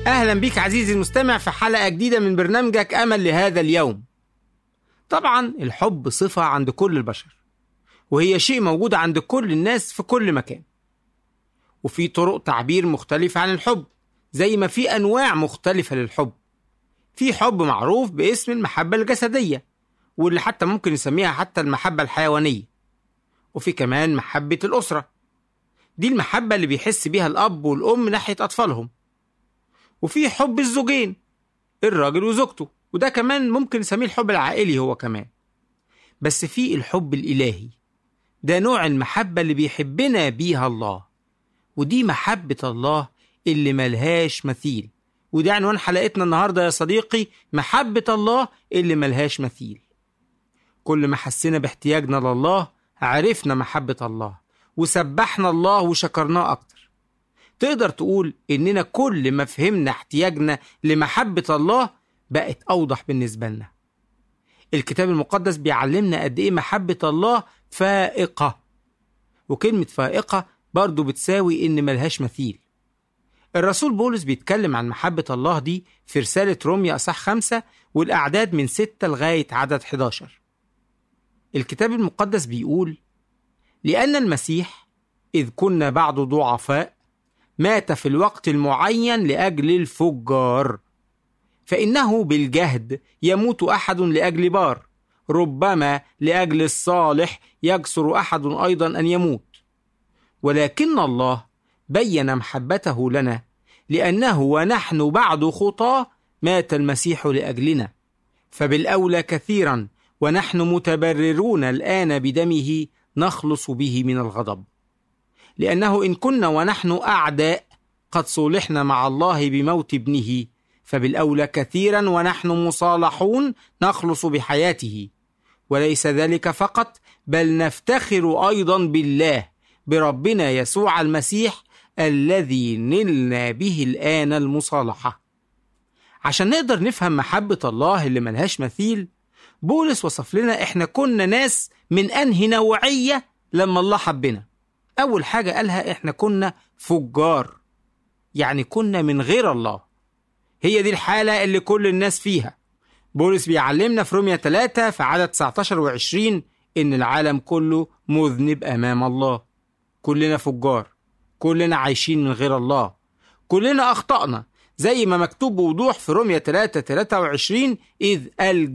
أهلا بيك عزيزي المستمع في حلقة جديدة من برنامجك أمل لهذا اليوم طبعا الحب صفة عند كل البشر وهي شيء موجود عند كل الناس في كل مكان وفي طرق تعبير مختلفة عن الحب زي ما في أنواع مختلفة للحب في حب معروف باسم المحبة الجسدية واللي حتى ممكن نسميها حتى المحبة الحيوانية وفي كمان محبة الأسرة دي المحبة اللي بيحس بيها الأب والأم ناحية أطفالهم وفي حب الزوجين الراجل وزوجته وده كمان ممكن نسميه الحب العائلي هو كمان بس في الحب الإلهي ده نوع المحبة اللي بيحبنا بيها الله ودي محبة الله اللي ملهاش مثيل وده عنوان حلقتنا النهاردة يا صديقي محبة الله اللي ملهاش مثيل كل ما حسينا باحتياجنا لله عرفنا محبة الله وسبحنا الله وشكرناه أكتر تقدر تقول إننا كل ما فهمنا احتياجنا لمحبة الله بقت أوضح بالنسبة لنا الكتاب المقدس بيعلمنا قد إيه محبة الله فائقة وكلمة فائقة برضو بتساوي إن ملهاش مثيل الرسول بولس بيتكلم عن محبة الله دي في رسالة روميا أصح خمسة والأعداد من ستة لغاية عدد 11 الكتاب المقدس بيقول لأن المسيح إذ كنا بعد ضعفاء مات في الوقت المعين لأجل الفجار فإنه بالجهد يموت أحد لأجل بار ربما لأجل الصالح يجسر أحد أيضا أن يموت ولكن الله بين محبته لنا لأنه ونحن بعد خطاه مات المسيح لأجلنا فبالأولى كثيرا ونحن متبررون الآن بدمه نخلص به من الغضب لأنه إن كنا ونحن أعداء قد صلحنا مع الله بموت ابنه فبالأولى كثيرا ونحن مصالحون نخلص بحياته وليس ذلك فقط بل نفتخر أيضا بالله بربنا يسوع المسيح الذي نلنا به الآن المصالحة عشان نقدر نفهم محبة الله اللي ملهاش مثيل بولس وصف لنا احنا كنا ناس من انهي نوعية لما الله حبنا اول حاجة قالها احنا كنا فجار يعني كنا من غير الله هي دي الحالة اللي كل الناس فيها بولس بيعلمنا في روميا 3 في عدد 19 و20 ان العالم كله مذنب امام الله كلنا فجار كلنا عايشين من غير الله كلنا اخطأنا زي ما مكتوب بوضوح في روميا 3 23 إذ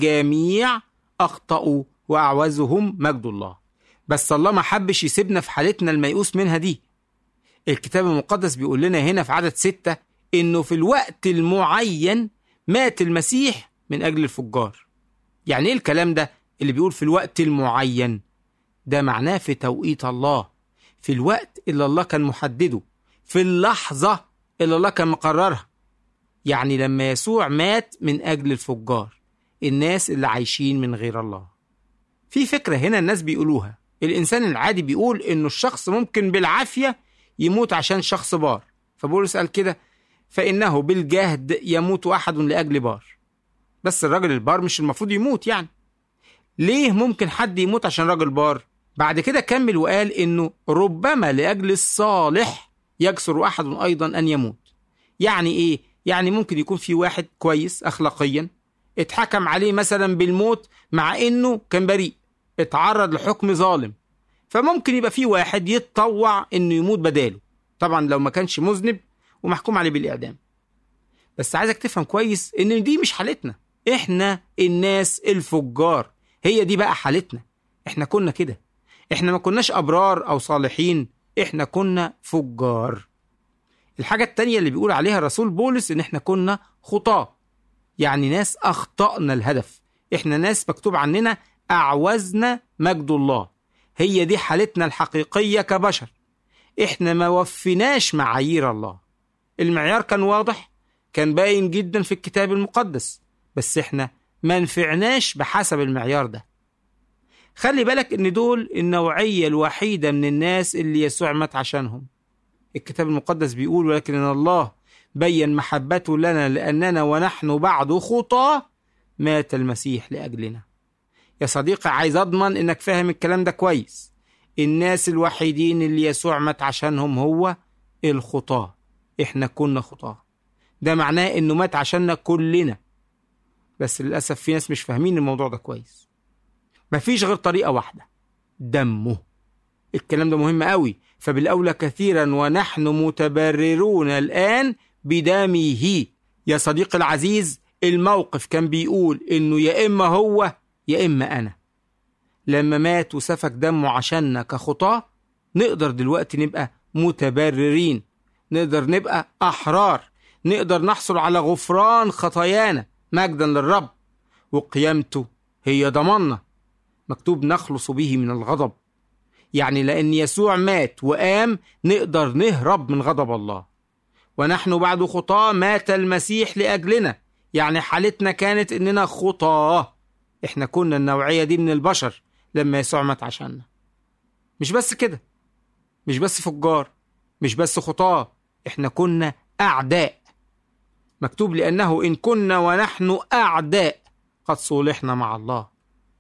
الجميع أخطأوا وأعوزهم مجد الله بس الله ما حبش يسيبنا في حالتنا الميؤوس منها دي الكتاب المقدس بيقول لنا هنا في عدد ستة إنه في الوقت المعين مات المسيح من أجل الفجار يعني إيه الكلام ده اللي بيقول في الوقت المعين ده معناه في توقيت الله في الوقت اللي الله كان محدده في اللحظة اللي الله كان مقررها يعني لما يسوع مات من أجل الفجار الناس اللي عايشين من غير الله في فكرة هنا الناس بيقولوها الإنسان العادي بيقول إنه الشخص ممكن بالعافية يموت عشان شخص بار فبولس قال كده فإنه بالجهد يموت أحد لأجل بار بس الراجل البار مش المفروض يموت يعني ليه ممكن حد يموت عشان راجل بار بعد كده كمل وقال إنه ربما لأجل الصالح يجسر أحد أيضا أن يموت يعني إيه يعني ممكن يكون في واحد كويس اخلاقيا اتحكم عليه مثلا بالموت مع انه كان بريء اتعرض لحكم ظالم فممكن يبقى في واحد يتطوع انه يموت بداله طبعا لو ما كانش مذنب ومحكوم عليه بالاعدام بس عايزك تفهم كويس ان دي مش حالتنا احنا الناس الفجار هي دي بقى حالتنا احنا كنا كده احنا ما كناش ابرار او صالحين احنا كنا فجار الحاجة التانية اللي بيقول عليها الرسول بولس إن إحنا كنا خطاة يعني ناس أخطأنا الهدف إحنا ناس مكتوب عننا أعوزنا مجد الله هي دي حالتنا الحقيقية كبشر إحنا ما وفيناش معايير الله المعيار كان واضح كان باين جدا في الكتاب المقدس بس إحنا ما نفعناش بحسب المعيار ده خلي بالك إن دول النوعية الوحيدة من الناس اللي يسوع مات عشانهم الكتاب المقدس بيقول ولكن إن الله بين محبته لنا لأننا ونحن بعد خطى مات المسيح لأجلنا يا صديقي عايز أضمن إنك فاهم الكلام ده كويس الناس الوحيدين اللي يسوع مات عشانهم هو الخطاة إحنا كنا خطاة ده معناه انه مات عشاننا كلنا بس للاسف في ناس مش فاهمين الموضوع ده كويس مفيش غير طريقه واحده دمه الكلام ده مهم قوي فبالاولى كثيرا ونحن متبررون الان بدمه يا صديقي العزيز الموقف كان بيقول انه يا اما هو يا اما انا لما مات وسفك دمه عشاننا كخطاه نقدر دلوقتي نبقى متبررين نقدر نبقى احرار نقدر نحصل على غفران خطايانا مجدا للرب وقيامته هي ضماننا مكتوب نخلص به من الغضب يعني لأن يسوع مات وقام نقدر نهرب من غضب الله ونحن بعد خطاة مات المسيح لأجلنا يعني حالتنا كانت إننا خطاة إحنا كنا النوعية دي من البشر لما يسوع مات عشاننا مش بس كده مش بس فجار مش بس خطاة إحنا كنا أعداء مكتوب لأنه إن كنا ونحن أعداء قد صولحنا مع الله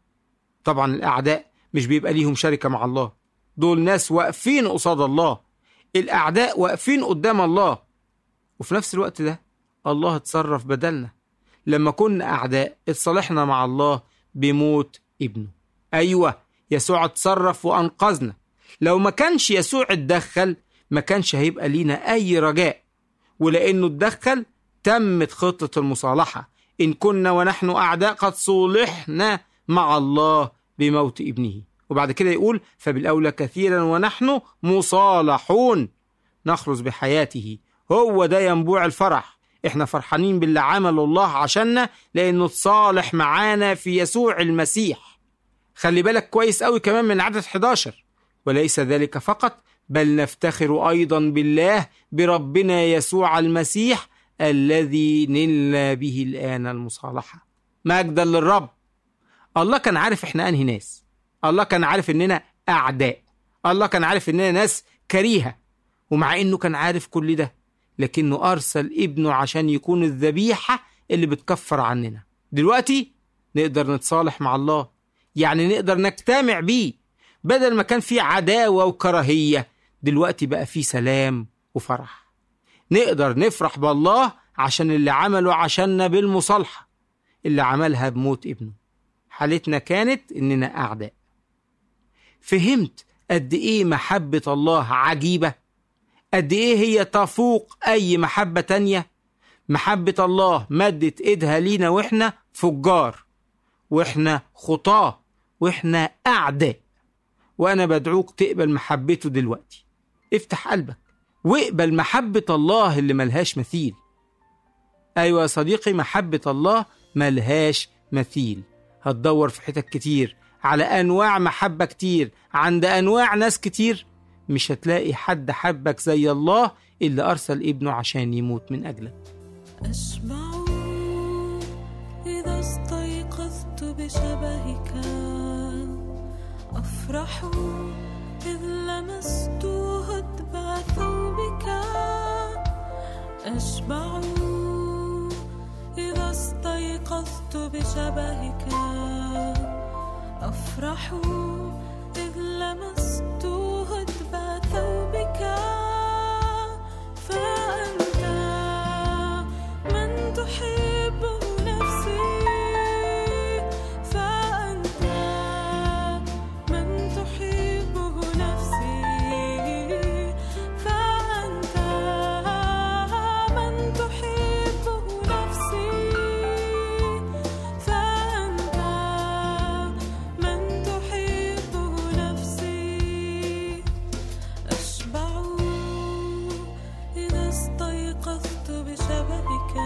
طبعا الأعداء مش بيبقى ليهم شركة مع الله دول ناس واقفين قصاد الله الأعداء واقفين قدام الله وفي نفس الوقت ده الله اتصرف بدلنا لما كنا أعداء اتصالحنا مع الله بموت ابنه أيوة يسوع اتصرف وأنقذنا لو ما كانش يسوع اتدخل ما كانش هيبقى لينا أي رجاء ولأنه اتدخل تمت خطة المصالحة إن كنا ونحن أعداء قد صولحنا مع الله بموت ابنه وبعد كده يقول فبالأولى كثيرا ونحن مصالحون نخلص بحياته هو ده ينبوع الفرح احنا فرحانين باللي عمله الله عشاننا لانه اتصالح معانا في يسوع المسيح خلي بالك كويس قوي كمان من عدد 11 وليس ذلك فقط بل نفتخر ايضا بالله بربنا يسوع المسيح الذي نلنا به الان المصالحه مجدا للرب الله كان عارف احنا انهي ناس الله كان عارف اننا اعداء الله كان عارف اننا ناس كريهه ومع انه كان عارف كل ده لكنه ارسل ابنه عشان يكون الذبيحه اللي بتكفر عننا دلوقتي نقدر نتصالح مع الله يعني نقدر نجتمع بيه بدل ما كان في عداوه وكراهيه دلوقتي بقى في سلام وفرح نقدر نفرح بالله عشان اللي عمله عشاننا بالمصالحه اللي عملها بموت ابنه حالتنا كانت اننا اعداء فهمت قد ايه محبه الله عجيبه قد ايه هي تفوق اي محبه تانيه محبه الله مدت ايدها لينا واحنا فجار واحنا خطاه واحنا اعداء وانا بدعوك تقبل محبته دلوقتي افتح قلبك واقبل محبه الله اللي ملهاش مثيل ايوه يا صديقي محبه الله ملهاش مثيل هتدور في حتت كتير على انواع محبه كتير عند انواع ناس كتير مش هتلاقي حد حبك زي الله اللي ارسل ابنه عشان يموت من اجلك أشبع إذا استيقظت بشبهك أفرح إذ لمست هدب ثوبك أشبع إذا استيقظت بشبهك أفرح إذ لمست هدب ثوبك فأنت من تحبه نفسي فأنت من تحبه نفسي فأنت من تحبه نفسي فأنت من تحبه نفسي أشبع إذا استيقظت بشبهك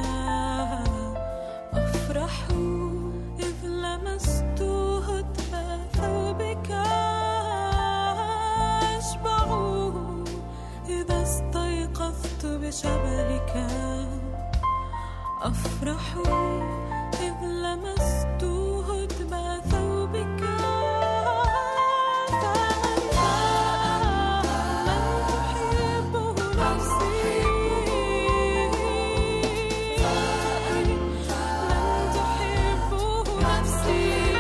أفرح إذ لمست هدب ثوبك أشبع إذا استيقظت بشبهك أفرح إذ لمست هدب ثوبك فأنت من تحبه نفسي من تحبه نفسي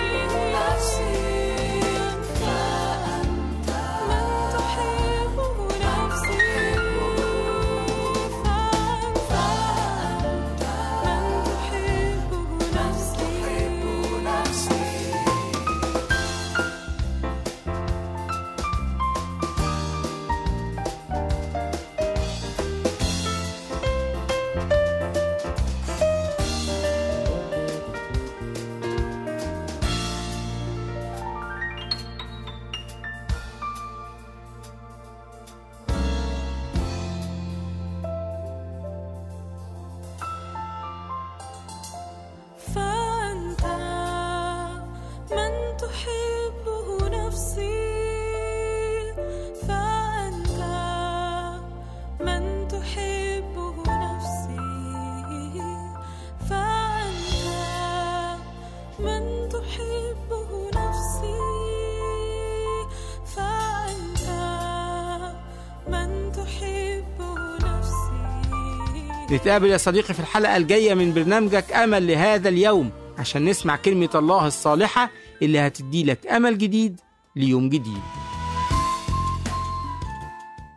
فأنت من تحبه نفسي فأنت نتقابل يا صديقي في الحلقة الجاية من برنامجك أمل لهذا اليوم عشان نسمع كلمة الله الصالحة اللي هتدي لك أمل جديد ليوم جديد